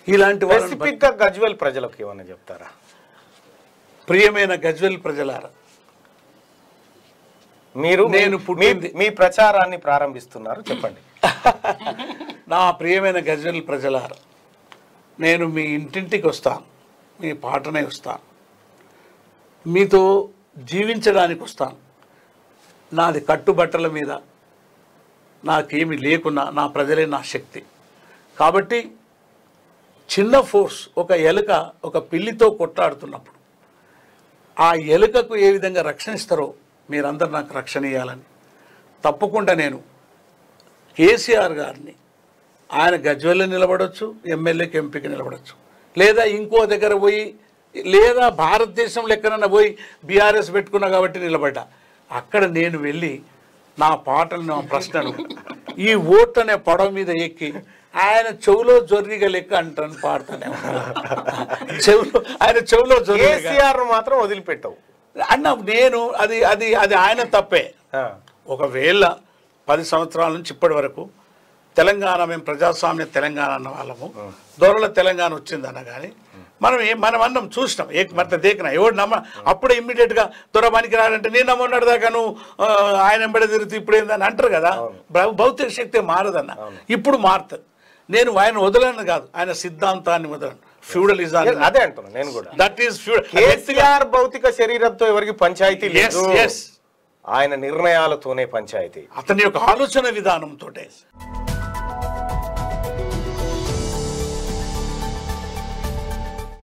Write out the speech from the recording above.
ఇలాంటి వాళ్ళని స్పెసిఫిక్ గా గజ్వెల్ ప్రజలకు ఏమన్నా చెప్తారా ప్రియమైన గజ్వెల్ ప్రజలారా మీరు నేను మీ- పుట్టింది- మీ ప్రచారాన్ని ప్రారంభిస్తున్నారు చెప్పండి నా ప్రియమైన గజ్వెల్ ప్రజలారా నేను మీ ఇంటింటికి వస్తాను మీ పాటనే వస్తాను మీతో జీవించడానికి వస్తాను నాది కట్టుబట్టల మీద నాకేమి లేకున్నా నా ప్రజలే నా శక్తి కాబట్టి చిన్న ఫోర్స్ ఒక ఎలుక ఒక పిల్లితో కొట్లాడుతున్నప్పుడు ఆ ఎలుకకు ఏ విధంగా రక్షణ ఇస్తారో మీరందరూ నాకు రక్షణ ఇవ్వాలని తప్పకుండా నేను కేసీఆర్ గారిని ఆయన గజ్వెల్లో నిలబడవచ్చు ఎమ్మెల్యేకి ఎంపీకి నిలబడవచ్చు లేదా ఇంకో దగ్గర పోయి లేదా భారతదేశంలో ఎక్కడన్నా పోయి బీఆర్ఎస్ పెట్టుకున్నా కాబట్టి నిలబడ్డా అక్కడ నేను వెళ్ళి నా పాటలు నా ప్రశ్నను ఈ ఓట్ అనే పడవ మీద ఎక్కి ఆయన చెవులో జొర్రిగా లెక్క అంటాను పాడతానే ఉంటాను. చెవులో ఆయన చెవులో జొర్రిగా కేసీఆర్ మాత్రం వదిలిపెట్టవు అన్న నేను అది అది అది ఆయన తప్పే ఆ. ఒకవేళ పది సంవత్సరాల నుంచి ఇప్పటి వరకు తెలంగాణ మేము ప్రజాస్వామ్య తెలంగాణ అన్న వాళ్ళము దొరల తెలంగాణ వచ్చిందన్న కానీ మనం ఏ మనం అన్నం చూసినాం ఏ మత దేకిన ఎవడు నమ్మ అప్పుడే ఇమ్మీడియట్గా దొరబానికి రాడంటే నేను నమ్మన్నాడు దాకా నువ్వు ఆ, ఆయన ఎంబడి తిరుగుతూ ఇప్పుడు ఏందని అంటారు కదా భౌ- భౌతిక శక్తి మారదన్న ఇప్పుడు మారుతుంది నేను ఆయన వదలను కాదు ఆయన సిద్ధాంతాన్ని వదలను ఫ్యూడలిజాన్ని అదే అంటున్నా నేను కూడా దట్ ఈస్ ఫ్యూడల్ కేసీఆర్ భౌతిక శరీరంతో ఎవరికి పంచాయతీ Yes, లేదు yes. ఆయన నిర్ణయాలతోనే పంచాయతీ అతని యొక్క ఆలోచన విధానంతో